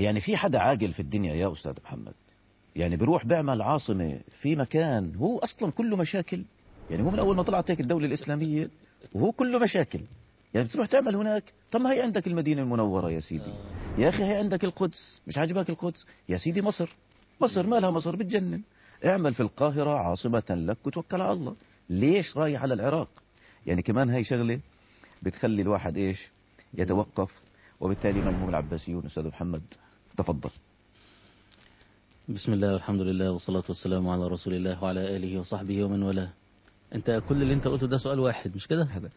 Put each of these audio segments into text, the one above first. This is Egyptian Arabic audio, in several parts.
يعني في حدا عاقل في الدنيا يا أستاذ محمد يعني بيروح بيعمل عاصمة في مكان هو أصلا كله مشاكل يعني هو من أول ما طلعت هيك الدولة الإسلامية وهو كله مشاكل يعني بتروح تعمل هناك طب ما هي عندك المدينة المنورة يا سيدي يا أخي هي عندك القدس مش عاجبك القدس يا سيدي مصر مصر مالها مصر بتجنن اعمل في القاهرة عاصمة لك وتوكل على الله ليش رايح على العراق يعني كمان هاي شغلة بتخلي الواحد ايش يتوقف وبالتالي من هم العباسيون أستاذ محمد تفضل بسم الله والحمد لله والصلاة والسلام على رسول الله وعلى آله وصحبه ومن والاه انت كل اللي انت قلته ده سؤال واحد مش كده هذا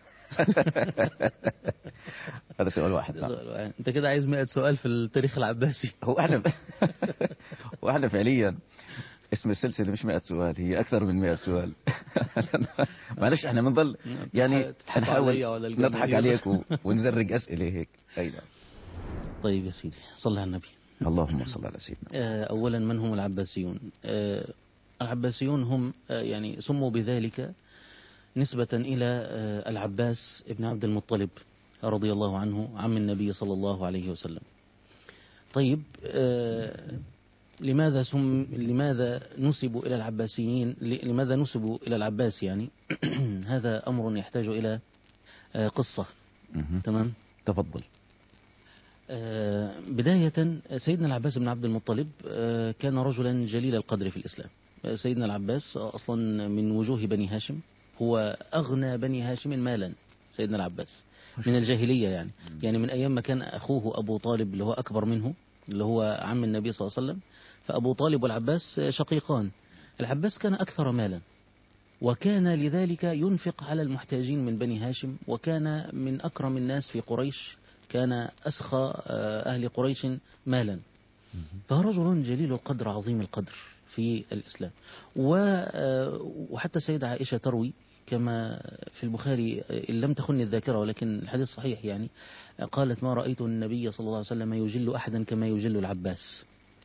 هذا سؤال واحد ده نعم. سؤال واحد. انت كده عايز 100 سؤال في التاريخ العباسي هو احنا هو احنا فعليا اسم السلسلة مش 100 سؤال هي أكثر من 100 سؤال معلش احنا بنضل يعني تضحك نحاول عليا وعلى الجماهير. نضحك عليك و- ونزرق أسئلة هيك أي نعم طيب يا سيدي صلى على النبي اللهم صل على سيدنا آه، أولا من هم العباسيون آه، العباسيون هم آه، يعني سموا بذلك نسبة إلى آه، العباس ابن عبد المطلب رضي الله عنه عم النبي صلى الله عليه وسلم طيب آه، لماذا سم لماذا نسبوا إلى العباسيين ل- لماذا نسبوا إلى العباس يعني هذا أمر يحتاج إلى آه، قصة مهم. تمام تفضل آه، بداية سيدنا العباس بن عبد المطلب آه، كان رجلا جليل القدر في الإسلام آه، سيدنا العباس أصلا من وجوه بني هاشم هو أغنى بني هاشم مالا سيدنا العباس من الجاهلية يعني يعني من أيام ما كان أخوه أبو طالب اللي هو أكبر منه اللي هو عم النبي صلى الله عليه وسلم فأبو طالب والعباس شقيقان العباس كان أكثر مالا وكان لذلك ينفق على المحتاجين من بني هاشم وكان من أكرم الناس في قريش كان أسخى آه، أهل قريش مالا فهو رجل جليل القدر عظيم القدر في الإسلام و- آه، وحتى السيدة عائشة تروي كما في البخاري آه، إن لم تخن الذاكرة ولكن الحديث صحيح يعني آه، قالت ما رأيت النبي صلى الله عليه وسلم يجل أحدا كما يجل العباس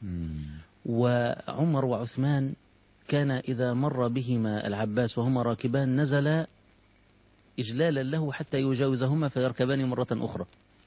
وعمر وعثمان كان إذا مر بهما العباس وهما راكبان نزل إجلالا له حتى يجاوزهما فيركبان مرة أخرى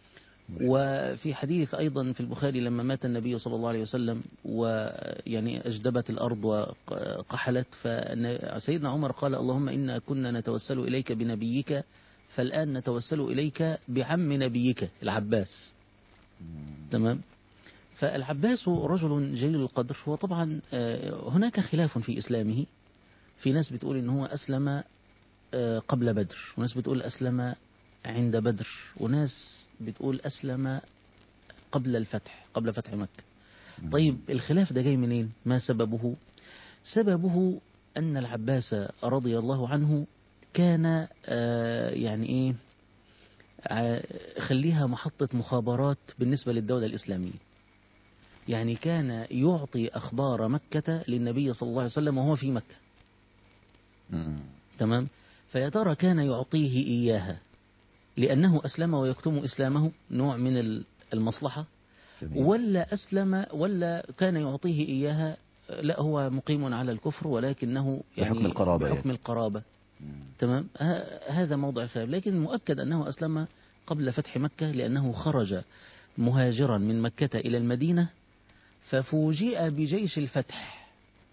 وفي حديث أيضا في البخاري لما مات النبي صلى الله عليه وسلم ويعني أجدبت الأرض وقحلت فسيدنا عمر قال اللهم إنا كنا نتوسل إليك بنبيك فالآن نتوسل إليك بعم نبيك العباس تمام فالعباس رجل جليل القدر هو طبعا آه، هناك خلاف في إسلامه في ناس بتقول إن هو أسلم آه، قبل بدر وناس بتقول أسلم عند بدر وناس بتقول أسلم قبل الفتح قبل فتح مكة طيب الخلاف ده جاي منين ما سببه سببه أن العباس رضي الله عنه كان آه، يعني إيه ع- خليها محطة مخابرات بالنسبة للدولة الإسلامية يعني كان يعطي أخبار مكة للنبي صلى الله عليه وسلم وهو في مكة مم. تمام فيا ترى كان يعطيه إياها لأنه أسلم ويكتم إسلامه نوع من ال- المصلحة جميل. ولا أسلم ولا كان يعطيه إياها لا هو مقيم على الكفر ولكنه يعني بحكم القرابة بحكم القرابة مم. تمام ه- هذا موضع الخلاف لكن مؤكد أنه أسلم قبل فتح مكة لأنه خرج مهاجرا من مكة إلى المدينة ففوجئ بجيش الفتح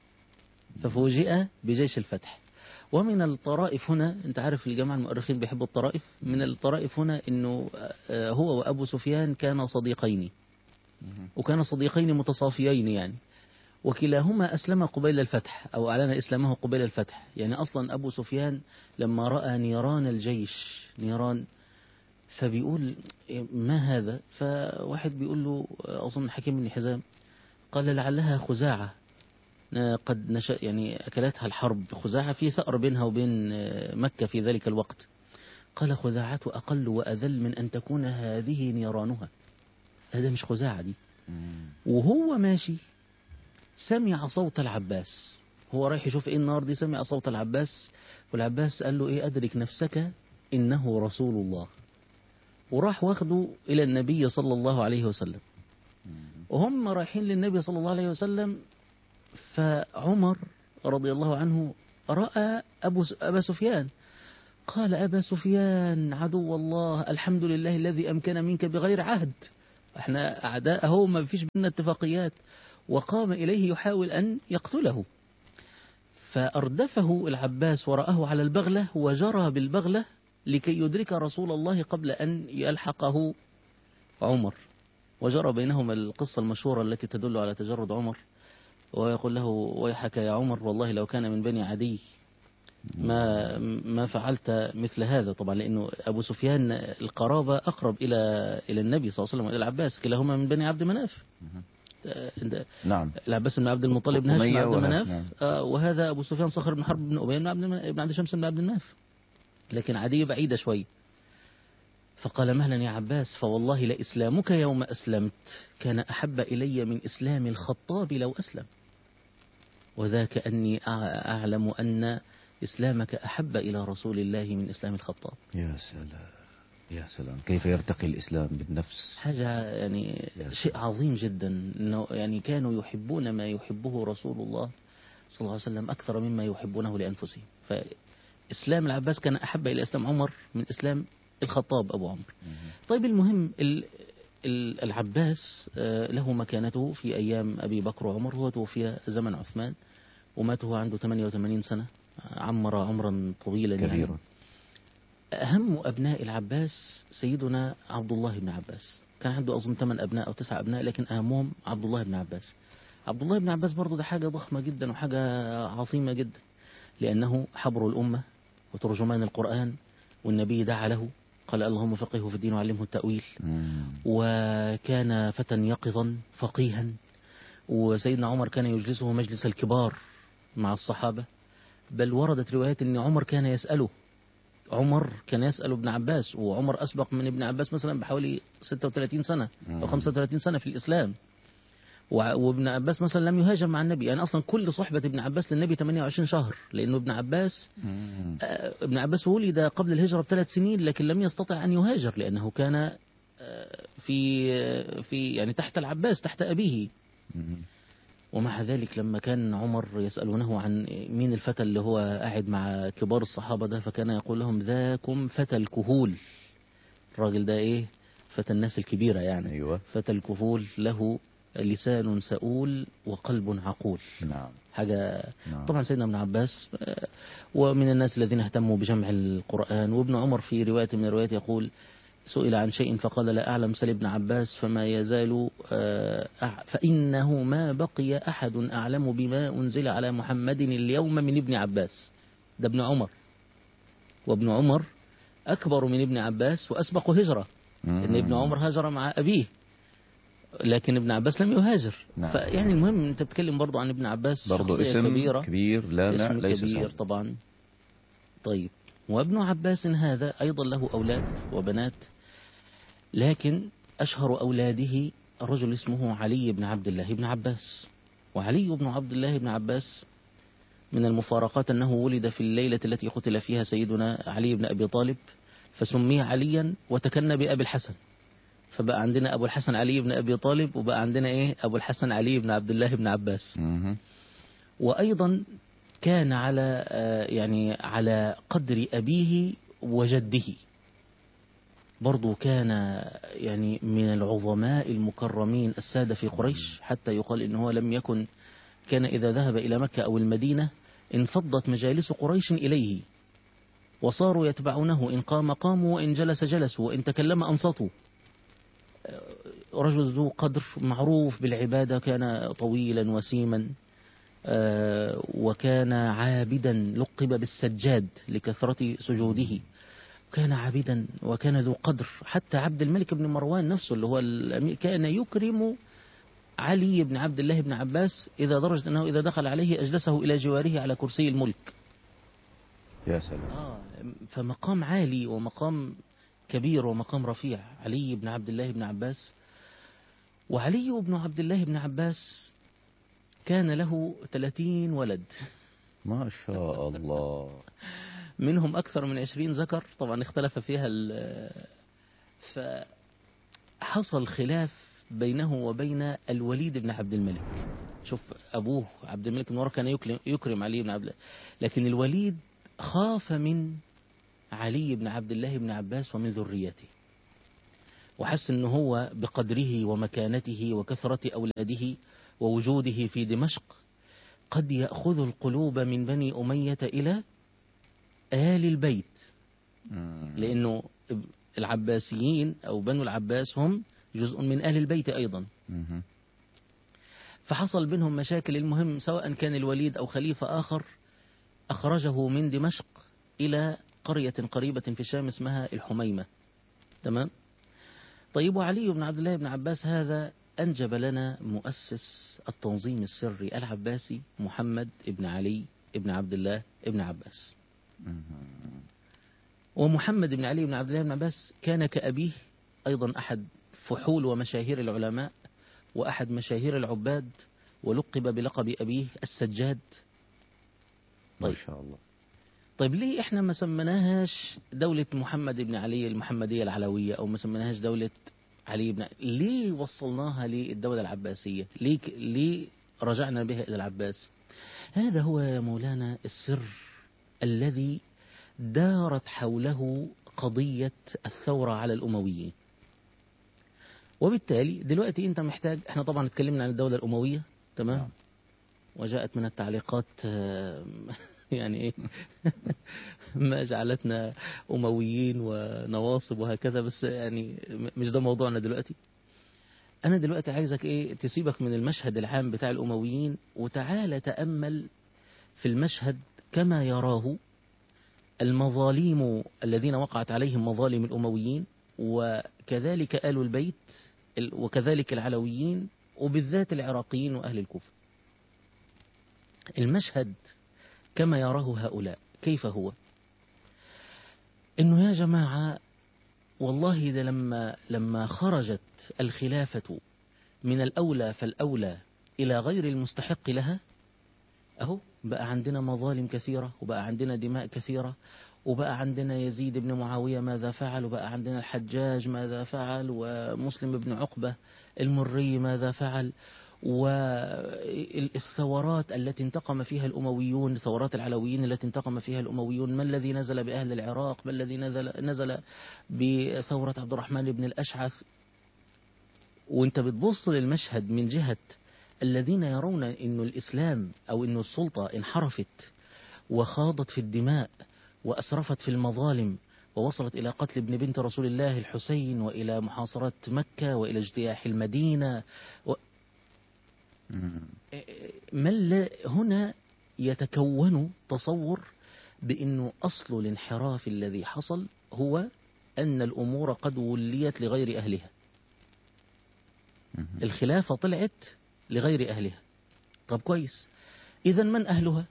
ففوجئ بجيش الفتح ومن الطرائف هنا انت عارف الجماعة المؤرخين بيحبوا الطرائف من الطرائف هنا انه آه، هو وابو سفيان كانا صديقين مم. وكانا صديقين متصافيين يعني وكلاهما أسلم قبيل الفتح أو أعلن إسلامه قبيل الفتح يعني أصلا أبو سفيان لما رأى نيران الجيش نيران فبيقول ما هذا فواحد بيقول له أظن حكيم بن حزام قال لعلها خزاعة آه، قد نشأ يعني أكلتها الحرب خزاعة في ثأر بينها وبين آه، مكة في ذلك الوقت قال خزاعة أقل وأذل من أن تكون هذه نيرانها هذا مش خزاعة دي مم. وهو ماشي سمع صوت العباس هو رايح يشوف ايه النار دي سمع صوت العباس والعباس قال له ايه ادرك نفسك انه رسول الله وراح واخده الى النبي صلى الله عليه وسلم مم. وهم رايحين للنبي صلى الله عليه وسلم فعمر رضي الله عنه رأى أبو س- أبا سفيان قال أبا سفيان عدو الله الحمد لله الذي أمكن منك بغير عهد احنا أعداء هو ما فيش بيننا اتفاقيات وقام إليه يحاول أن يقتله فأردفه العباس ورآه على البغلة وجرى بالبغلة لكي يدرك رسول الله قبل أن يلحقه عمر وجرى بينهما القصة المشهورة التي تدل على تجرد عمر ويقول له ويحك يا عمر والله لو كان من بني عدي ما ما فعلت مثل هذا طبعا لانه ابو سفيان القرابه اقرب الى الى النبي صلى الله عليه وسلم والى العباس كلاهما من بني عبد مناف آه، نعم العباس بن عبد المطلب بن هاشم بن أمية عبد وهب، مناف نعم. آه، وهذا ابو سفيان صخر بن حرب بن ابي بن عبد بن عبد شمس بن عبد مناف لكن عدي بعيده شوي فقال مهلا يا عباس فوالله لإسلامك يوم أسلمت كان أحب إلي من إسلام الخطاب لو أسلم وذاك أني أع- أعلم أن إسلامك أحب إلى رسول الله من إسلام الخطاب يا سلام يا سلام كيف يرتقي الإسلام بالنفس حاجة يعني يا شيء عظيم جدا إنه يعني كانوا يحبون ما يحبه رسول الله صلى الله عليه وسلم أكثر مما يحبونه لأنفسهم فإسلام العباس كان أحب إلى إسلام عمر من إسلام الخطاب أبو عمرو طيب المهم ال- ال- العباس آه، له مكانته في أيام أبي بكر وعمر هو توفي زمن عثمان ومات هو عنده 88 سنة عمر عمرا طويلا يعني كبيرا أهم أبناء العباس سيدنا عبد الله بن عباس كان عنده أظن ثمان أبناء أو تسع أبناء لكن أهمهم عبد الله بن عباس عبد الله بن عباس برضه ده حاجة ضخمة جدا وحاجة عظيمة جدا لأنه حبر الأمة وترجمان القرآن والنبي دعا له قال اللهم فقهه في الدين وعلمه التأويل مم. وكان فتى يقظا فقيها وسيدنا عمر كان يجلسه مجلس الكبار مع الصحابة بل وردت روايات أن عمر كان يسأله عمر كان يسأل ابن عباس وعمر أسبق من ابن عباس مثلا بحوالي 36 سنة أو مم. 35 سنة في الإسلام وع- وابن عباس مثلا لم يهاجر مع النبي يعني أصلا كل صحبة ابن عباس للنبي 28 شهر لأنه ابن عباس مم. آه، ابن عباس ولد قبل الهجرة بثلاث سنين لكن لم يستطع أن يهاجر لأنه كان آه، في آه، في يعني تحت العباس تحت أبيه مم. ومع ذلك لما كان عمر يسألونه عن مين الفتى اللي هو قاعد مع كبار الصحابة ده فكان يقول لهم ذاكم فتى الكهول الراجل ده ايه فتى الناس الكبيرة يعني أيوة فتى الكهول له لسان سؤول وقلب عقول نعم حاجة نعم طبعا سيدنا ابن عباس آه، ومن الناس الذين اهتموا بجمع القرآن وابن عمر في رواية من الروايات يقول سئل عن شيء فقال لا أعلم سل ابن عباس فما يزال آه، أع- فإنه ما بقي أحد أعلم بما أنزل على محمد اليوم من ابن عباس ده ابن عمر وابن عمر أكبر من ابن عباس وأسبق هجرة إن ابن عمر هاجر مع أبيه لكن ابن عباس لم يهاجر نعم. فيعني المهم انت بتتكلم برضو عن ابن عباس برضو شخصية اسم كبيرة كبير لا لا اسم ليس كبير سهل. طبعا طيب وابن عباس هذا أيضا له أولاد وبنات لكن أشهر أولاده رجل اسمه علي بن عبد الله بن عباس وعلي بن عبد الله بن عباس من المفارقات أنه ولد في الليلة التي قتل فيها سيدنا علي بن أبي طالب فسمي عليا وتكن بأبي الحسن فبقى عندنا أبو الحسن علي بن أبي طالب وبقى عندنا إيه أبو الحسن علي بن عبد الله بن عباس مم. وأيضا كان على آه، يعني على قدر أبيه وجده برضو كان يعني من العظماء المكرمين السادة في قريش حتى يقال إنه لم يكن كان إذا ذهب إلى مكة أو المدينة انفضت مجالس قريش إليه وصاروا يتبعونه إن قام قاموا وإن جلس جلسوا وإن تكلم أنصتوا آه، رجل ذو قدر معروف بالعبادة كان طويلا وسيما آه، وكان عابدا لقب بالسجاد لكثرة سجوده كان عابدا وكان ذو قدر حتى عبد الملك بن مروان نفسه اللي هو الأمير كان يكرم علي بن عبد الله بن عباس إذا درجة أنه إذا دخل عليه أجلسه إلى جواره على كرسي الملك يا سلام آه فمقام عالي ومقام كبير ومقام رفيع علي بن عبد الله بن عباس وعلي بن عبد الله بن عباس كان له 30 ولد ما شاء الله منهم أكثر من 20 ذكر طبعا اختلف فيها ال- فحصل خلاف بينه وبين الوليد بن عبد الملك شوف أبوه عبد الملك بن مروان كان يكرم, يكرم علي بن عبد الله لكن الوليد خاف من علي بن عبد الله بن عباس ومن ذريته وحس ان هو بقدره ومكانته وكثرة اولاده ووجوده في دمشق قد يأخذ القلوب من بني أمية إلى آل البيت مم. لأنه العباسيين أو بنو العباس هم جزء من آل البيت أيضا مم. فحصل بينهم مشاكل المهم سواء كان الوليد أو خليفة آخر أخرجه من دمشق إلى قرية قريبة في الشام اسمها الحميمة تمام طيب وعلي بن عبد الله بن عباس هذا أنجب لنا مؤسس التنظيم السري العباسي محمد بن علي بن عبد الله بن عباس مم. ومحمد بن علي بن عبد الله بن عباس كان كأبيه أيضا أحد فحول ومشاهير العلماء وأحد مشاهير العباد ولقب بلقب أبيه السجاد ما طيب. شاء الله طيب ليه احنا ما سميناهاش دولة محمد بن علي المحمدية العلوية او ما سميناهاش دولة علي بن ليه وصلناها للدولة العباسية ليه ك- ليه رجعنا بها الى العباس هذا هو يا مولانا السر الذي دارت حوله قضية الثورة على الأمويين وبالتالي دلوقتي انت محتاج احنا طبعا اتكلمنا عن الدولة الأموية تمام نعم. وجاءت من التعليقات آم، يعني ايه ما جعلتنا أمويين ونواصب وهكذا بس يعني م- مش ده موضوعنا دلوقتي أنا دلوقتي عايزك إيه تسيبك من المشهد العام بتاع الأمويين وتعالى تأمل في المشهد كما يراه المظاليم الذين وقعت عليهم مظالم الأمويين وكذلك آل البيت ال- وكذلك العلويين وبالذات العراقيين وأهل الكوفة المشهد كما يراه هؤلاء كيف هو انه يا جماعة والله ده لما لما خرجت الخلافة من الأولى فالأولى إلى غير المستحق لها أهو بقى عندنا مظالم كثيرة وبقى عندنا دماء كثيرة وبقى عندنا يزيد بن معاوية ماذا فعل وبقى عندنا الحجاج ماذا فعل ومسلم بن عقبة المري ماذا فعل والثورات التي انتقم فيها الأمويون ثورات العلويين التي انتقم فيها الأمويون ما الذي نزل بأهل العراق ما الذي نزل, نزل بثورة عبد الرحمن بن الأشعث وانت بتبص للمشهد من جهة الذين يرون أن الإسلام أو أن السلطة انحرفت وخاضت في الدماء وأسرفت في المظالم ووصلت إلى قتل ابن بنت رسول الله الحسين وإلى محاصرة مكة وإلى اجتياح المدينة مم. ما الل- هنا يتكون تصور بأنه أصل الانحراف الذي حصل هو أن الأمور قد وليت لغير أهلها مم. الخلافة طلعت لغير أهلها طب كويس إذا من أهلها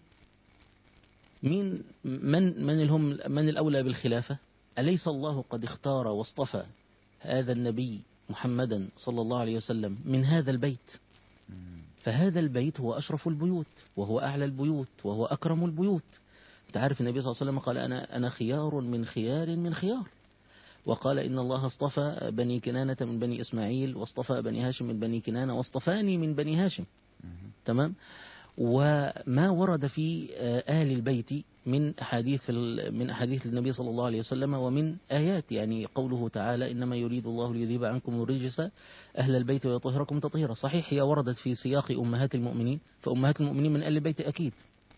مين من من الهم من الأولى بالخلافة أليس الله قد اختار واصطفى هذا النبي محمدا صلى الله عليه وسلم من هذا البيت مم. فهذا البيت هو أشرف البيوت وهو أعلى البيوت وهو أكرم البيوت أنت عارف النبي صلى الله عليه وسلم قال أنا أنا خيار من خيار من خيار وقال إن الله اصطفى بني كنانة من بني إسماعيل واصطفى بني هاشم من بني كنانة واصطفاني من بني هاشم مم. تمام وما ورد في آه، آل البيت من أحاديث ال- من أحاديث النبي صلى الله عليه وسلم ومن آيات يعني قوله تعالى إنما يريد الله ليذيب عنكم الرجس أهل البيت ويطهركم تطهيرا صحيح هي وردت في سياق أمهات المؤمنين فأمهات المؤمنين من آل البيت أكيد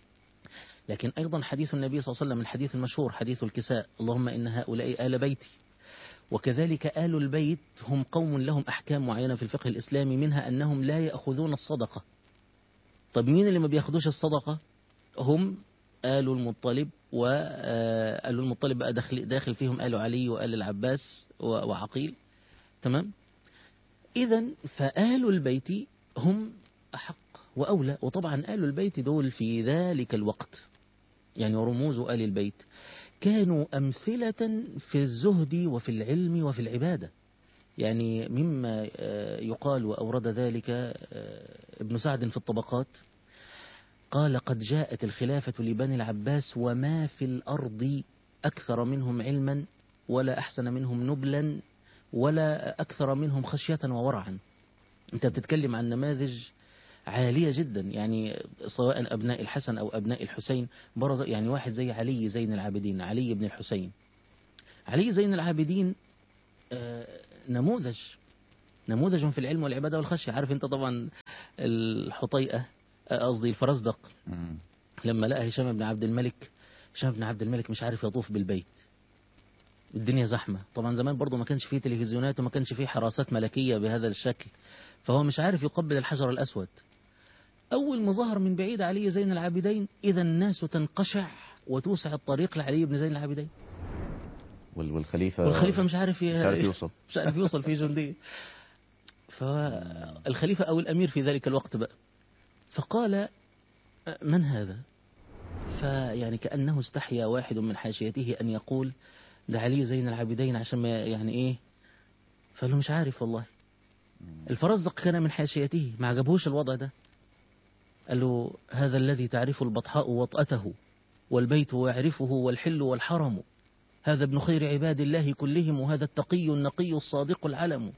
لكن أيضا حديث النبي صلى الله عليه وسلم الحديث المشهور حديث الكساء اللهم إن هؤلاء آل بيتي وكذلك آل البيت هم قوم لهم أحكام معينة في الفقه الإسلامي منها أنهم لا يأخذون الصدقة طب مين اللي ما بياخدوش الصدقة هم آل المطلب وآل المطلب بقى داخل, داخل فيهم آل علي وآل العباس و- وعقيل تمام إذا فآل البيت هم أحق وأولى وطبعا آل البيت دول في ذلك الوقت يعني رموز آل البيت كانوا أمثلة في الزهد وفي العلم وفي العبادة يعني مما آه، يقال وأورد ذلك آه، ابن سعد في الطبقات قال قد جاءت الخلافة لبني العباس وما في الأرض أكثر منهم علما ولا أحسن منهم نبلا ولا أكثر منهم خشية وورعا أنت بتتكلم عن نماذج عالية جدا يعني سواء أبناء الحسن أو أبناء الحسين برز يعني واحد زي علي زين العابدين علي بن الحسين علي زين العابدين آه، نموذج نموذج في العلم والعبادة والخشية عارف انت طبعا الحطيئة آه، قصدي الفرزدق مم. لما لقى هشام بن عبد الملك هشام بن عبد الملك مش عارف يطوف بالبيت الدنيا زحمة طبعا زمان برضو ما كانش فيه تلفزيونات وما كانش فيه حراسات ملكية بهذا الشكل فهو مش عارف يقبل الحجر الأسود أول ما ظهر من بعيد علي زين العابدين إذا الناس تنقشع وتوسع الطريق لعلي بن زين العابدين وال- والخليفة والخليفة مش عارف ي- مش عارف يوصل مش عارف يوصل في جندية فالخليفة أو الأمير في ذلك الوقت بقى فقال من هذا فيعني كأنه استحيا واحد من حاشيته أن يقول ده علي زين العابدين عشان ما يعني إيه فقال له مش عارف والله الفرزدق كان من حاشيته ما عجبهوش الوضع ده قال له هذا الذي تعرف البطحاء وطأته والبيت يعرفه والحل والحرم هذا ابن خير عباد الله كلهم وهذا التقي النقي الصادق العلم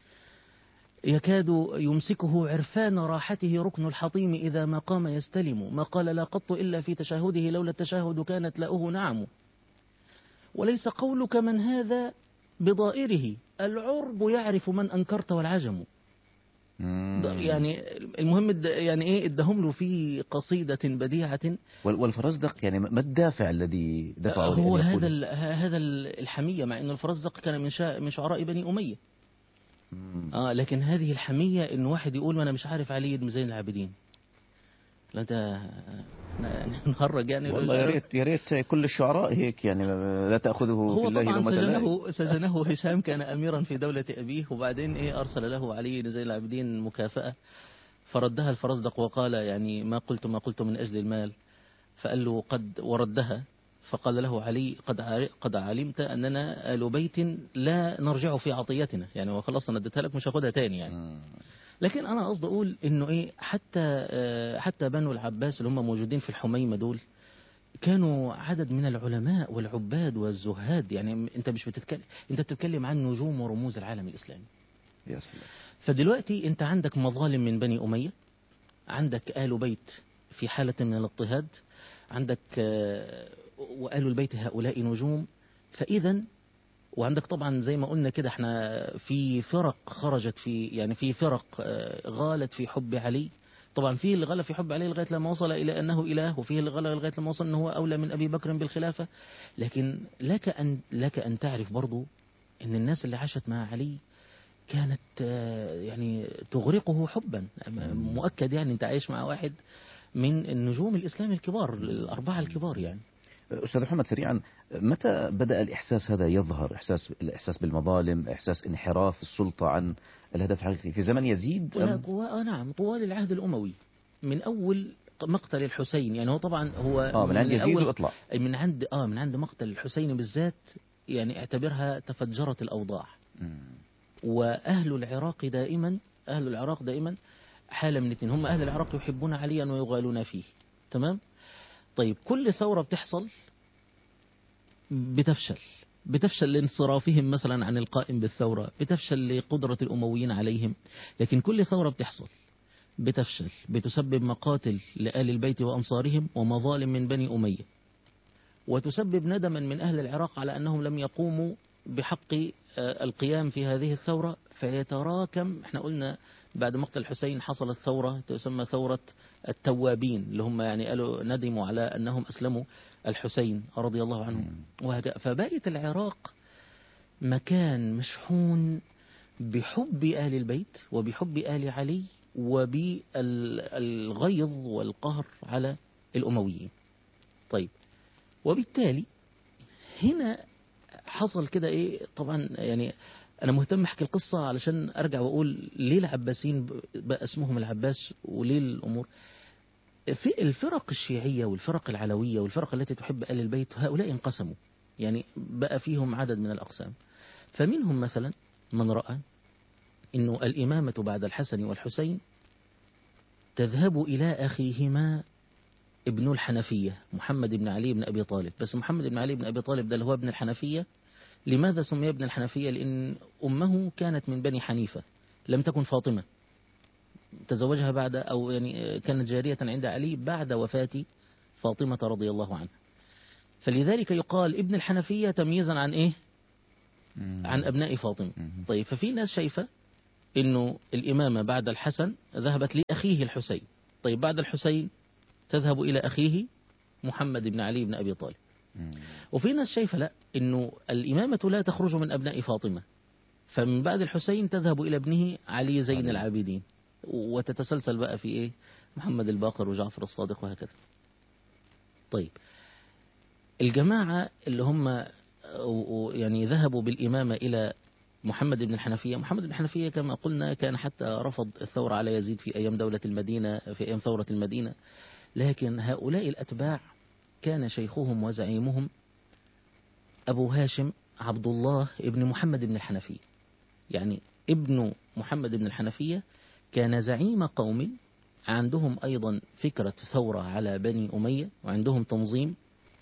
يكاد يمسكه عرفان راحته ركن الحطيم إذا ما قام يستلم ما قال لا قط إلا في تشهده لولا التشهد كانت لاؤه نعم وليس قولك من هذا بضائره العرب يعرف من أنكرت والعجم مم. يعني المهم الد- يعني ايه ادهم له في قصيدة بديعة وال- والفرزدق يعني ما الدافع الذي دفعه هو لأن يقول- هذا ال- هذا ال- الحمية مع أن الفرزدق كان من شا- من شعراء بني أمية مم. اه لكن هذه الحمية ان واحد يقول ما انا مش عارف علي بن زين العابدين لا انت نخرج يعني والله يا ريت يا ريت كل الشعراء هيك يعني لا تأخذه في هو الله طبعا لومة لائم. سجنه سجنه هشام كان اميرا في دولة ابيه وبعدين ايه ارسل له علي بن زين العابدين مكافأة فردها الفرزدق وقال يعني ما قلت ما قلت من اجل المال فقال له قد وردها فقال له علي قد عر- قد علمت اننا ال بيت لا نرجع في عطيتنا يعني وخلاص انا اديتها لك مش هاخدها تاني يعني مم. لكن انا قصدي اقول انه ايه حتى آه، حتى بنو العباس اللي هم موجودين في الحميمه دول كانوا عدد من العلماء والعباد والزهاد يعني انت مش بتتكلم انت بتتكلم عن نجوم ورموز العالم الاسلامي يا سلام فدلوقتي انت عندك مظالم من بني اميه عندك ال بيت في حاله من الاضطهاد عندك آه، وآل البيت هؤلاء نجوم فاذا وعندك طبعا زي ما قلنا كده احنا في فرق خرجت في يعني في فرق آه، غالت في حب علي طبعا في اللي غلى في حب علي لغايه لما وصل الى انه اله وفيه اللي غلى لغايه لما وصل انه هو اولى من ابي بكر بالخلافه لكن لك ان لك ان تعرف برضو ان الناس اللي عاشت مع علي كانت آه، يعني تغرقه حبا مؤكد يعني انت عايش مع واحد من النجوم الاسلام الكبار الاربعه الكبار يعني أستاذ محمد سريعا متى بدأ الإحساس هذا يظهر إحساس الإحساس بالمظالم إحساس انحراف السلطة عن الهدف الحقيقي في زمن يزيد ولا أم؟ قوة آه نعم طوال العهد الأموي من أول مقتل الحسين يعني هو طبعا هو آه من عند يزيد أول وإطلع من عند اه من عند مقتل الحسين بالذات يعني اعتبرها تفجرت الأوضاع مم. وأهل العراق دائما أهل العراق دائما حالة من اثنين هم أهل العراق يحبون عليا ويغالون فيه تمام طيب كل ثورة بتحصل بتفشل بتفشل لانصرافهم مثلا عن القائم بالثورة بتفشل لقدرة الأمويين عليهم لكن كل ثورة بتحصل بتفشل بتسبب مقاتل لآل البيت وأنصارهم ومظالم من بني أمية وتسبب ندما من أهل العراق على أنهم لم يقوموا بحق آه، القيام في هذه الثورة فيتراكم احنا قلنا بعد مقتل الحسين حصلت ثورة تسمى ثورة التوابين اللي هم يعني قالوا ندموا على أنهم أسلموا الحسين رضي الله عنه وهكذا فبقت العراق مكان مشحون بحب آل البيت وبحب آل علي وبالغيظ والقهر على الأمويين طيب وبالتالي هنا حصل كده ايه طبعا يعني انا مهتم احكي القصة علشان ارجع واقول ليه العباسيين بقى اسمهم العباس وليه الامور في الفرق الشيعية والفرق العلوية والفرق التي تحب آل البيت هؤلاء انقسموا يعني بقى فيهم عدد من الأقسام فمنهم مثلا من رأى أنه الإمامة بعد الحسن والحسين تذهب إلى أخيهما ابن الحنفية محمد بن علي بن أبي طالب بس محمد بن علي بن أبي طالب ده اللي هو ابن الحنفية لماذا سمي ابن الحنفية لأن أمه كانت من بني حنيفة لم تكن فاطمة تزوجها بعد أو يعني كانت جارية عند علي بعد وفاة فاطمة رضي الله عنها فلذلك يقال ابن الحنفية تمييزا عن إيه عن أبناء فاطمة مم. طيب ففي ناس شايفة انه الامامة بعد الحسن ذهبت لأخيه الحسين طيب بعد الحسين تذهب إلى أخيه محمد بن علي بن أبي طالب مم. وفي ناس شايفة لا انه الإمامة لا تخرج من أبناء فاطمة فمن بعد الحسين تذهب إلى ابنه علي زين علي. العابدين وتتسلسل بقى في إيه محمد الباقر وجعفر الصادق وهكذا طيب الجماعة اللي هم و- و- يعني ذهبوا بالإمامة إلى محمد بن الحنفية محمد بن الحنفية كما قلنا كان حتى رفض الثورة على يزيد في أيام دولة المدينة في أيام ثورة المدينة لكن هؤلاء الأتباع كان شيخهم وزعيمهم أبو هاشم عبد الله ابن محمد بن الحنفية يعني ابن محمد بن الحنفية كان زعيم قوم عندهم أيضا فكرة ثورة على بني أمية وعندهم تنظيم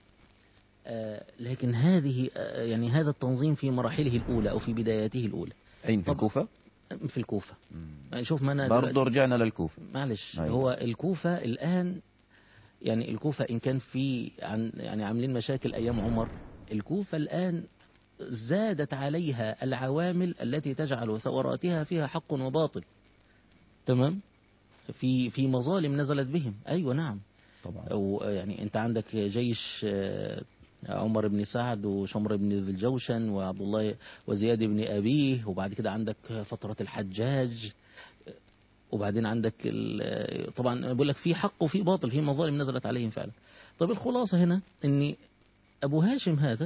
آه، لكن هذه آه، يعني هذا التنظيم في مراحله الأولى أو في بداياته الأولى أين في طب- الكوفة؟ في الكوفة مم. يعني شوف ما أنا دلوقتي- برضه رجعنا للكوفة معلش أيوة. هو الكوفة الآن يعني الكوفة إن كان في عن يعني عاملين مشاكل أيام عمر الكوفة الآن زادت عليها العوامل التي تجعل ثوراتها فيها حق وباطل تمام في في مظالم نزلت بهم أيوة نعم طبعا أو يعني أنت عندك جيش آه، عمر بن سعد وشمر بن ذي الجوشن وعبد الله وزياد بن أبيه وبعد كده عندك فترة الحجاج وبعدين عندك ال- طبعا أنا بقول لك في حق وفي باطل في مظالم نزلت عليهم فعلا طب الخلاصة هنا ان ابو هاشم هذا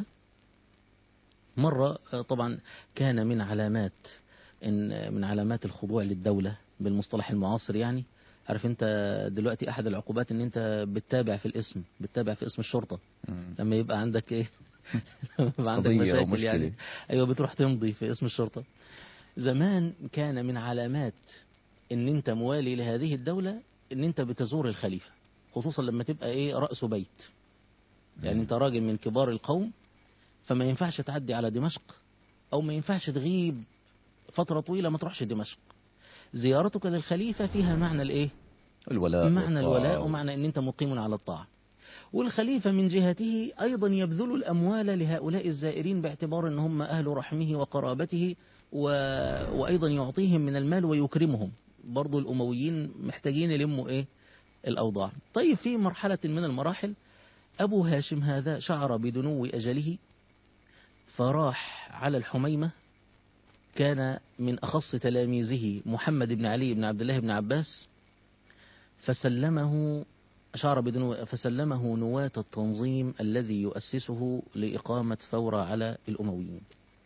مرة آه، طبعا كان من علامات ان من علامات الخضوع للدولة بالمصطلح المعاصر يعني عارف انت دلوقتي احد العقوبات ان انت بتتابع في الاسم بتتابع في اسم الشرطة مم. لما يبقى عندك ايه لما يبقى عندك قضية أو مشاكل مشكلة. يعني ايوه بتروح تمضي في اسم الشرطة زمان كان من علامات ان انت موالي لهذه الدولة ان انت بتزور الخليفة خصوصا لما تبقى ايه رأس بيت يعني انت راجل من كبار القوم فما ينفعش تعدي على دمشق او ما ينفعش تغيب فترة طويلة ما تروحش دمشق زيارتك للخليفة فيها معنى الايه الولاء معنى والطاعة. الولاء ومعنى ان انت مقيم على الطاعة والخليفة من جهته ايضا يبذل الاموال لهؤلاء الزائرين باعتبار ان هم اهل رحمه وقرابته و... وايضا يعطيهم من المال ويكرمهم برضو الامويين محتاجين يلموا ايه الاوضاع طيب في مرحلة من المراحل ابو هاشم هذا شعر بدنو اجله فراح على الحميمة كان من أخص تلاميذه محمد بن علي بن عبد الله بن عباس فسلمه شعر بدنو فسلمه نواة التنظيم الذي يؤسسه لإقامة ثورة على الأمويين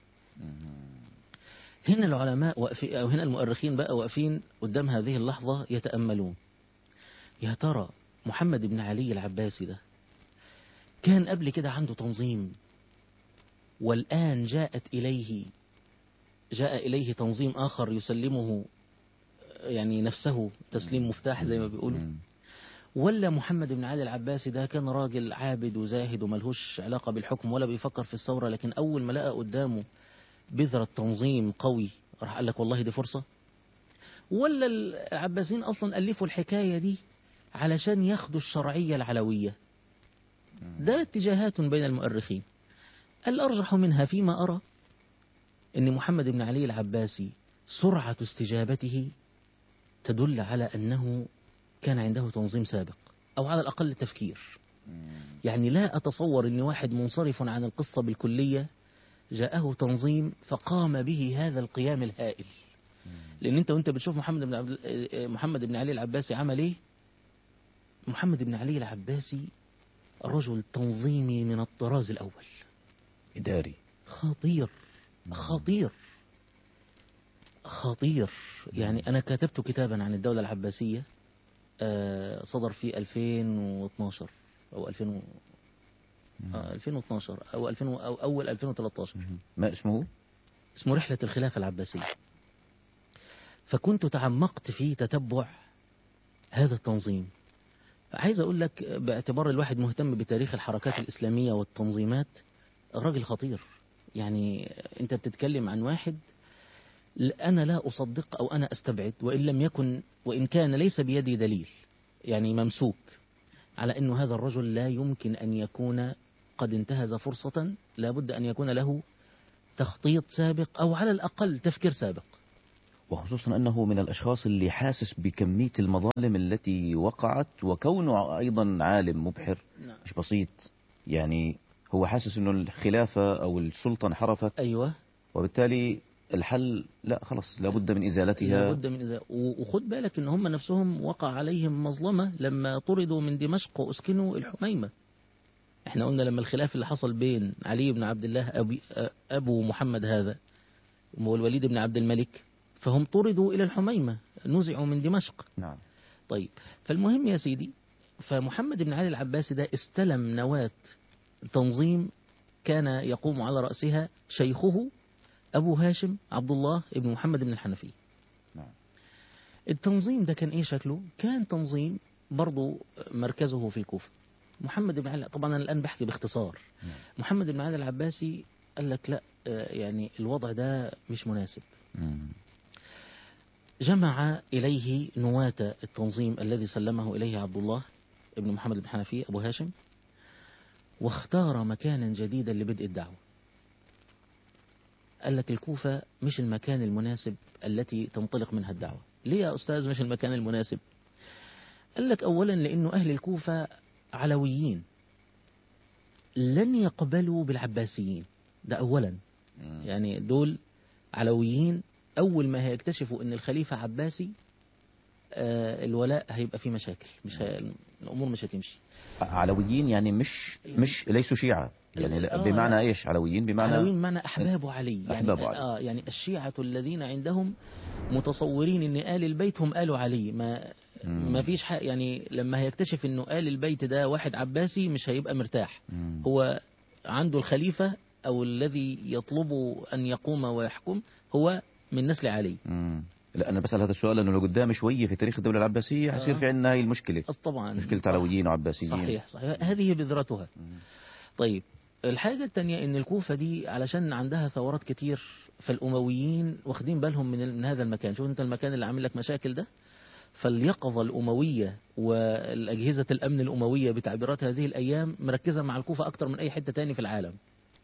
هنا العلماء واقفين أو هنا المؤرخين بقى واقفين قدام هذه اللحظة يتأملون يا ترى محمد بن علي العباسي ده كان قبل كده عنده تنظيم والآن جاءت إليه جاء إليه تنظيم آخر يسلمه يعني نفسه تسليم مفتاح زي ما بيقولوا مم. ولا محمد بن علي العباسي ده كان راجل عابد وزاهد وملهوش علاقة بالحكم ولا بيفكر في الثورة لكن أول ما لقى قدامه بذرة تنظيم قوي راح قال لك والله دي فرصة ولا العباسيين أصلا ألفوا الحكاية دي علشان ياخدوا الشرعية العلوية ده اتجاهات بين المؤرخين الأرجح منها فيما أرى أن محمد بن علي العباسي سرعة استجابته تدل على أنه كان عنده تنظيم سابق أو على الأقل تفكير يعني لا أتصور أن واحد منصرف عن القصة بالكلية جاءه تنظيم فقام به هذا القيام الهائل لأن أنت وأنت بتشوف محمد بن عبد محمد بن علي العباسي عمل إيه محمد بن علي العباسي رجل تنظيمي من الطراز الأول إداري خطير خطير خطير يعني أنا كتبت كتابا عن الدولة العباسية آه، صدر في 2012 أو 2000 و- آه، 2012 أو 2000 و- أو أول 2013 ما اسمه؟ اسمه رحلة الخلافة العباسية فكنت تعمقت في تتبع هذا التنظيم عايز أقول لك باعتبار الواحد مهتم بتاريخ الحركات الإسلامية والتنظيمات الراجل خطير يعني أنت بتتكلم عن واحد أنا لا أصدق أو أنا أستبعد وإن لم يكن وإن كان ليس بيدي دليل يعني ممسوك على أنه هذا الرجل لا يمكن أن يكون قد انتهز فرصة لا بد أن يكون له تخطيط سابق أو على الأقل تفكير سابق وخصوصا أنه من الأشخاص اللي حاسس بكمية المظالم التي وقعت وكونه أيضا عالم مبحر نعم. مش بسيط يعني هو حاسس أنه الخلافة أو السلطة انحرفت أيوة وبالتالي الحل لا خلص لابد من إزالتها لابد من إزاء و- وخد بالك ان هم نفسهم وقع عليهم مظلمة لما طردوا من دمشق واسكنوا الحميمة احنا قلنا لما الخلاف اللي حصل بين علي بن عبد الله أبي أبو محمد هذا والوليد بن عبد الملك فهم طردوا إلى الحميمة نزعوا من دمشق نعم طيب فالمهم يا سيدي فمحمد بن علي العباسي ده استلم نواة تنظيم كان يقوم على رأسها شيخه أبو هاشم عبد الله بن محمد بن الحنفي نعم التنظيم ده كان ايه شكله كان تنظيم برضو مركزه في الكوفة محمد بن علي طبعا انا الان بحكي باختصار نعم. محمد بن علي العباسي قال لك لا آه، يعني الوضع ده مش مناسب مم. جمع إليه نواة التنظيم الذي سلمه إليه عبد الله ابن محمد بن حنفية أبو هاشم واختار مكانا جديدا لبدء الدعوة قال لك الكوفة مش المكان المناسب التي تنطلق منها الدعوة ليه يا أستاذ مش المكان المناسب قال لك أولا لأنه أهل الكوفة علويين لن يقبلوا بالعباسيين ده أولا مم. يعني دول علويين أول ما هيكتشفوا أن الخليفة عباسي آه، الولاء هيبقى فيه مشاكل مش ه... الأمور مش هتمشي علويين يعني مش مش ليسوا شيعة يعني لا- آه، بمعنى لا. ايش علويين بمعنى علويين معنى أحباب علي يعني أحباب علي. آه يعني الشيعة الذين عندهم متصورين أن آل البيت هم آل علي ما مم. ما فيش حق يعني لما هيكتشف أنه آل البيت ده واحد عباسي مش هيبقى مرتاح مم. هو عنده الخليفة أو الذي يطلب أن يقوم ويحكم هو من نسل علي مم. لا انا بسال هذا السؤال لانه لو قدام شويه في تاريخ الدوله العباسيه حيصير آه. في عندنا هاي المشكله أص- طبعا مشكله صح. علويين وعباسيين صحيح صحيح هذه بذرتها مم. طيب الحاجة التانية ان الكوفة دي علشان عندها ثورات كتير فالأمويين واخدين بالهم من, من هذا المكان شوف انت المكان اللي عامل لك مشاكل ده فاليقظة الأموية والأجهزة الأمن الأموية بتعبيرات هذه الأيام مركزة مع الكوفة أكتر من أي حتة تاني في العالم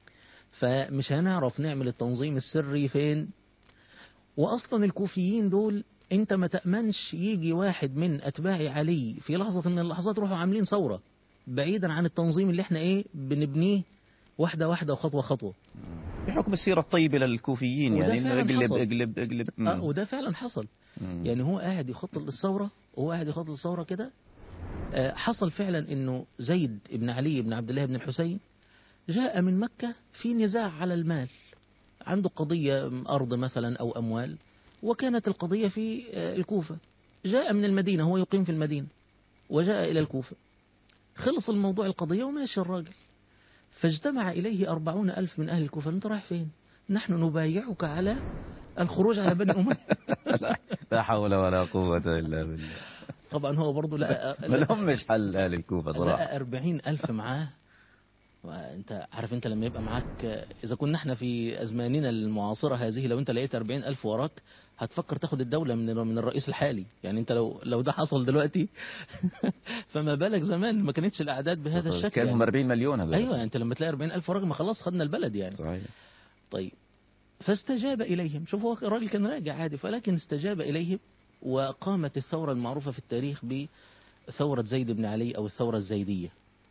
فمش هنعرف نعمل التنظيم السري فين وأصلا الكوفيين دول انت ما تأمنش يجي واحد من أتباع علي في لحظة من اللحظات يروحوا عاملين ثورة بعيدا عن التنظيم اللي احنا ايه بنبنيه واحدة واحدة وخطوة خطوة بحكم السيره الطيبه للكوفيين وده يعني انه فعلاً اقلب حصل. اقلب اقلب مم. اه وده فعلا حصل مم. يعني هو قاعد يخطط للثورة وهو قاعد يخطط للثورة كده آه، حصل فعلا انه زيد بن علي بن عبد الله بن الحسين جاء من مكة في نزاع على المال عنده قضية أرض مثلا أو أموال وكانت القضية في آه، الكوفة جاء من المدينة هو يقيم في المدينة وجاء إلى الكوفة خلص الموضوع القضية وماشي الراجل فاجتمع إليه أربعون ألف من أهل الكوفة أنت رايح فين نحن نبايعك على الخروج على بني أمية لا حول ولا قوه الا بالله طبعا هو برضه لقى ما لهمش حل اهل الكوفه صراحه لقى أربعين ألف معاه وانت عارف انت لما يبقى معاك اذا كنا احنا في ازماننا المعاصره هذه لو انت لقيت 40 الف وراك هتفكر تاخد الدوله من من الرئيس الحالي يعني انت لو لو ده حصل دلوقتي فما بالك زمان ما كانتش الاعداد بهذا الشكل كانهم يعني. 40 مليون هذول ايوه انت لما تلاقي 40 الف وراك ما خلاص خدنا البلد يعني صحيح طيب فاستجاب إليهم شوف هو الراجل كان راجع عادي ولكن استجاب إليهم وقامت الثورة المعروفة في التاريخ بثورة زيد بن علي أو الثورة الزيدية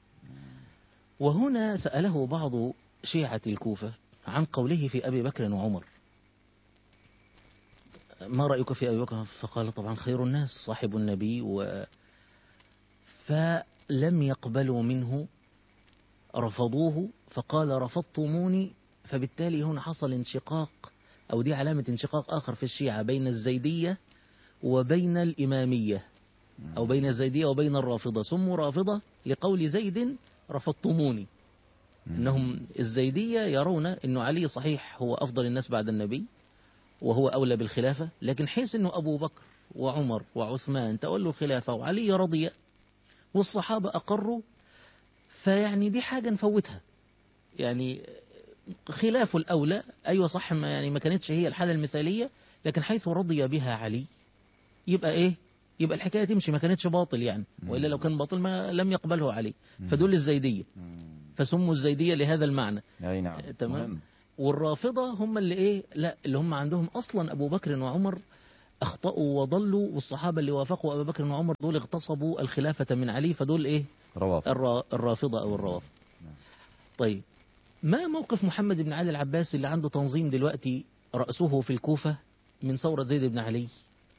وهنا سأله بعض شيعة الكوفة عن قوله في أبي بكر وعمر ما رأيك في أبي بكر فقال طبعا خير الناس صاحب النبي و فلم يقبلوا منه رفضوه فقال رفضتموني فبالتالي هنا حصل انشقاق أو دي علامة انشقاق آخر في الشيعة بين الزيدية وبين الإمامية أو بين الزيدية وبين الرافضة سموا رافضة لقول زيد رفضتموني إنهم الزيدية يرون أنه علي صحيح هو أفضل الناس بعد النبي وهو أولى بالخلافة لكن حيث أنه أبو بكر وعمر وعثمان تولوا الخلافة وعلي رضي والصحابة أقروا فيعني دي حاجة نفوتها يعني خلاف الأولى أيوة صح ما يعني ما كانتش هي الحالة المثالية لكن حيث رضي بها علي يبقى إيه يبقى الحكاية تمشي ما كانتش باطل يعني وإلا لو كان باطل ما لم يقبله علي فدول الزيدية فسموا الزيدية لهذا المعنى اي نعم تمام. مهم. والرافضة هم اللي ايه لا اللي هم عندهم اصلا ابو بكر وعمر اخطأوا وضلوا والصحابة اللي وافقوا ابو بكر وعمر دول اغتصبوا الخلافة من علي فدول ايه روافض الرا- الرافضة او الروافض طيب ما موقف محمد بن علي العباسي اللي عنده تنظيم دلوقتي رأسه في الكوفة من ثورة زيد بن علي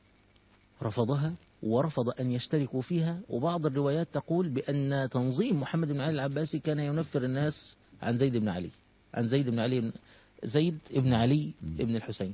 رفضها ورفض أن يشتركوا فيها وبعض الروايات تقول بأن تنظيم محمد بن علي العباسي كان ينفر الناس عن زيد بن علي عن زيد بن علي بن زيد بن علي بن الحسين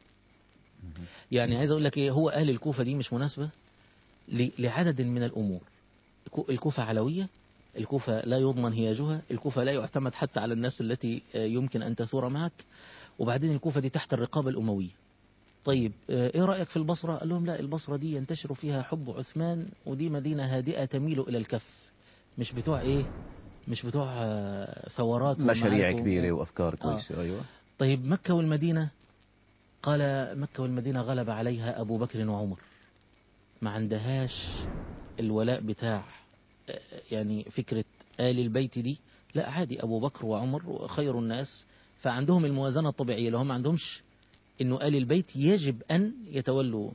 يعني عايز أقول لك إيه هو أهل الكوفة دي مش مناسبة ل- لعدد من الأمور الكو- الكوفة علوية الكوفة لا يضمن هياجها الكوفة لا يعتمد حتى على الناس التي آه، يمكن أن تثور معك وبعدين الكوفة دي تحت الرقابة الأموية طيب آه، ايه رأيك في البصرة قال لهم لا البصرة دي ينتشر فيها حب عثمان ودي مدينة هادئة تميل إلى الكف مش بتوع ايه مش بتوع آه، ثورات مشاريع ومعارك و- كبيرة وأفكار كويسة أيوة طيب مكة والمدينة قال مكة والمدينة غلب عليها أبو بكر وعمر ما عندهاش الولاء بتاع آه، يعني فكرة آل البيت دي لا عادي أبو بكر وعمر خير الناس فعندهم الموازنة الطبيعية لو هم ما عندهمش إنه آل البيت يجب أن يتولوا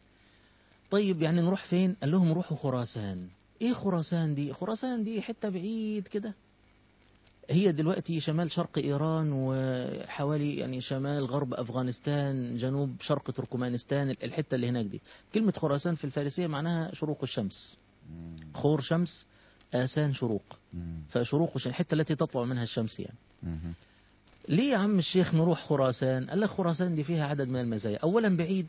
طيب يعني نروح فين قال لهم روحوا خراسان ايه خراسان دي خراسان دي حتة بعيد كده هي دلوقتي شمال شرق إيران وحوالي يعني شمال غرب أفغانستان جنوب شرق تركمانستان الحتة اللي هناك دي كلمة خراسان في الفارسية معناها شروق الشمس خور شمس آسان شروق مم. فشروق الش- الحتة التي تطلع منها الشمس يعني مم. ليه يا عم الشيخ نروح خراسان قال لك خراسان دي فيها عدد من المزايا أولا بعيد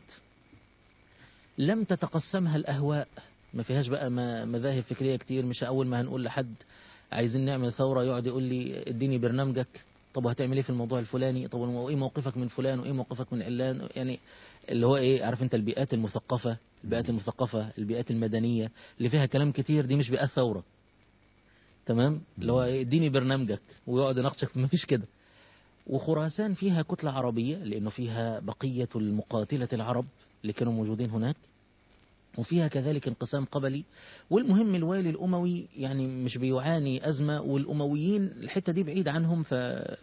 لم تتقسمها الأهواء ما فيهاش بقى ما- مذاهب فكرية كتير مش أول ما هنقول لحد عايزين نعمل ثورة يقعد يقول لي اديني برنامجك طب وهتعمل ايه في الموضوع الفلاني طب وايه موقفك من فلان وايه موقفك من علان يعني اللي هو ايه عارف انت البيئات المثقفة البيئات المثقفة البيئات المدنية اللي فيها كلام كتير دي مش بيئات ثورة تمام اللي هو إيه، اديني برنامجك ويقعد يناقشك ما فيش كده وخراسان فيها كتلة عربية لأنه فيها بقية المقاتلة العرب اللي كانوا موجودين هناك وفيها كذلك انقسام قبلي والمهم الوالي الأموي يعني مش بيعاني أزمة والأمويين الحتة دي بعيد عنهم ف...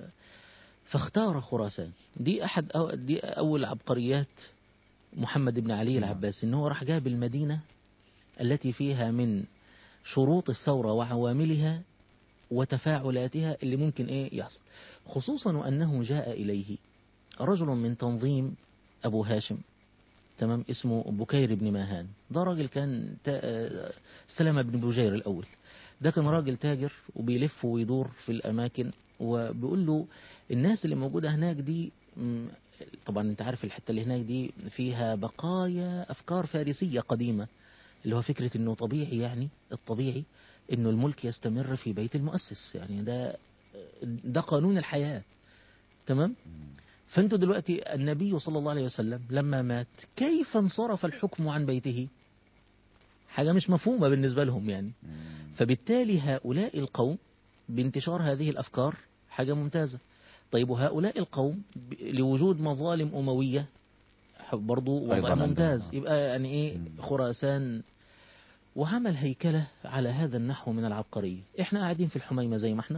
فاختار خراسان دي أحد أو دي أول عبقريات محمد بن علي العباسي إنه راح جاب المدينة التي فيها من شروط الثورة وعواملها وتفاعلاتها اللي ممكن ايه يحصل خصوصا وانه جاء اليه رجل من تنظيم ابو هاشم تمام اسمه بكير بن ماهان ده راجل كان تا- سلمة بن بجير الاول ده كان راجل تاجر وبيلف ويدور في الاماكن وبيقول له الناس اللي موجوده هناك دي م، طبعا انت عارف الحته اللي هناك دي فيها بقايا افكار فارسيه قديمه اللي هو فكره انه طبيعي يعني الطبيعي انه الملك يستمر في بيت المؤسس يعني ده ده قانون الحياه تمام فانتوا دلوقتي النبي صلى الله عليه وسلم لما مات كيف انصرف الحكم عن بيته حاجه مش مفهومه بالنسبه لهم يعني فبالتالي هؤلاء القوم بانتشار هذه الأفكار حاجة ممتازة طيب وهؤلاء القوم ب- لوجود مظالم أموية برضو أيضاً وضع عندهم. ممتاز يبقى يعني إيه مم. خراسان وعمل هيكلة على هذا النحو من العبقرية إحنا قاعدين في الحميمة زي ما إحنا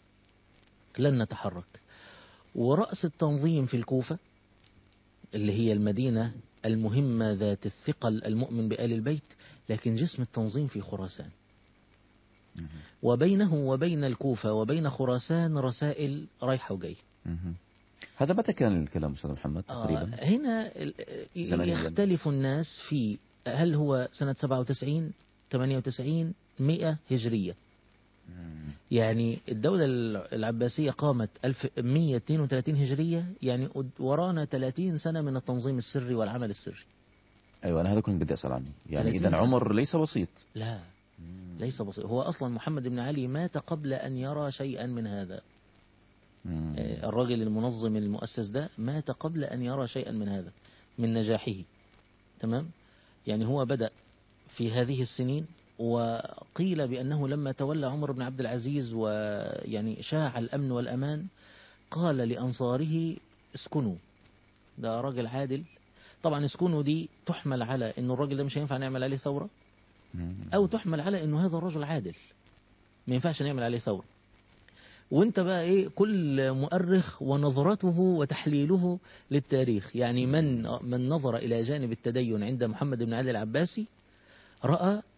لن نتحرك ورأس التنظيم في الكوفة اللي هي المدينة المهمة ذات الثقل المؤمن بآل البيت لكن جسم التنظيم في خراسان مم. وبينه وبين الكوفة وبين خراسان رسائل رايحة وجاية مم. هذا متى كان الكلام أستاذ محمد آه تقريبا؟ هنا ال- زمنياً. يختلف الناس في هل هو سنة 97 98 100 هجرية مم. يعني الدولة العباسية قامت 1132 هجرية يعني قد- ورانا 30 سنة من التنظيم السري والعمل السري أيوة أنا هذا كنت بدي أسأل عنه يعني 30 إذا سنة. عمر ليس بسيط لا ليس بسيط هو أصلا محمد بن علي مات قبل أن يرى شيئا من هذا مم. آه، الراجل المنظم المؤسس ده مات قبل أن يرى شيئا من هذا من نجاحه تمام يعني هو بدأ في هذه السنين وقيل بأنه لما تولى عمر بن عبد العزيز ويعني شاع الأمن والأمان قال لأنصاره اسكنوا ده راجل عادل طبعا اسكنوا دي تحمل على أن الراجل ده مش هينفع نعمل عليه ثورة مم. أو تحمل على أنه هذا الرجل عادل ما ينفعش نعمل عليه ثورة وانت بقى ايه كل مؤرخ ونظرته وتحليله للتاريخ يعني من من نظر الى جانب التدين عند محمد بن علي العباسي راى